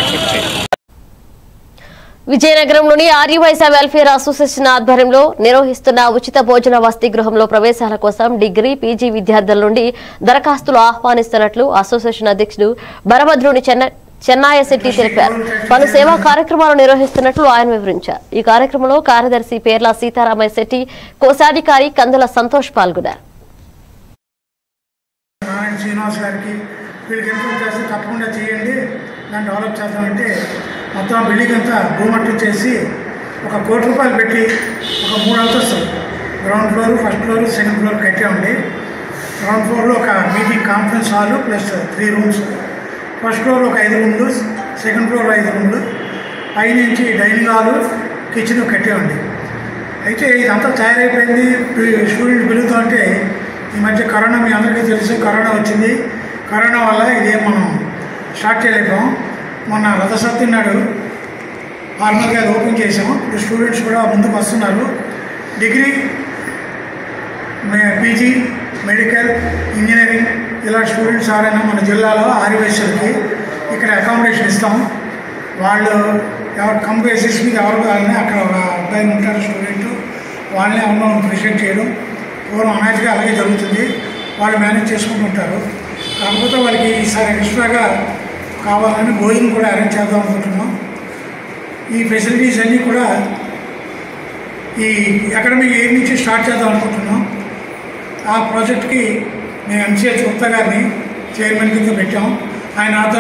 విజయనగరంలోని Aryavysya welfare association ఆధ్వర్యంలో నిర్వహిస్తున్న ఉచిత భోజన వసతి గృహంలో ప్రవేశాల కోసం డిగ్రీ పీజీ విద్యార్థుల నుండి దరఖాస్తులు ఆహ్వానిస్తున్నట్లు అసోసియేషన్ అధ్యక్షుడు బరభద్రుని చెన్న చెన్నాయ శెట్టి తెలిపారు పలు సేవా కార్యక్రమాలు నిర్వహిస్తున్నట్లు ఆయన వివరించారు ఈ కార్యక్రమంలో కార్యదర్శి పేర్ల సీతారామయ్య శెట్టి కోశాధికారి కందుల సంతోష్ పాల్గొన్నారు నారాయణ శ్రీనివాస్ గారికి వీళ్ళకి ఇన్ఫార్మ్ చేస్తే తప్పకుండా చేయండి దాన్ని డెవలప్ చేద్దామంటే మొత్తం ఆ బిల్డింగ్ అంతా భూమట్టం చేసి ఒక కోటి రూపాయలు పెట్టి ఒక మూడు అంతస్తులు ground floor first floor second floor కట్టామండి గ్రౌండ్ ఫ్లోర్లో ఒక meeting conference hall plus three rooms first ఫ్లోర్లో ఒక ఐదు రూమ్లు సెకండ్ ఫ్లోర్లో ఐదు రూమ్లు పైనుంచి డైనింగ్ హాలు కిచెన్ కట్టామండి అయితే ఇదంతా తయారైపోయింది స్టూడెంట్ పిలుగుతూ అంటే ఈ మధ్య కరోనా మీ అందరికీ తెలుసు కరోనా వచ్చింది కరోనా వల్ల ఇదేం మనం స్టార్ట్ చేయలేకపోయాం మొన్న రథసప్తి నాడు నార్మల్గా అది ఓపెన్ చేసాము ఇప్పుడు స్టూడెంట్స్ కూడా ముందుకు వస్తున్నారు డిగ్రీ పీజీ మెడికల్ ఇంజనీరింగ్ ఇలా స్టూడెంట్స్ ఎవరైనా మన జిల్లాలో ఆర్యవైశ్యులకి ఇక్కడ అకామిడేషన్ ఇస్తాం వాళ్ళు ఎవరు కమ్ బేసిస్ మీద ఎవరు కావాలని అక్కడ ఒక అబ్బాయి ఉంటారు స్టూడెంట్ వాళ్ళని ఎవరినో ప్రిసెంట్ చేయడం పూర్వం అనాథగా అలాగే జరుగుతుంది వాళ్ళు మేనేజ్ చేసుకుంటుంటారు కాకపోతే వాళ్ళకి ఈసారి ఎక్స్ట్రాగా కావాలని భోజనం కూడా అరేంజ్ చేద్దాం అనుకుంటున్నాం ఈ ఫెసిలిటీస్ అన్నీ కూడా ఈ అకాడమిక్ ఇయర్ నుంచి స్టార్ట్ చేద్దాం అనుకుంటున్నాం ఆ ప్రాజెక్ట్కి మేము ఎంసీహెచ్ గుప్తా గారిని చైర్మన్ కింద పెట్టాం ఆయన ఆధ్వర్యంలో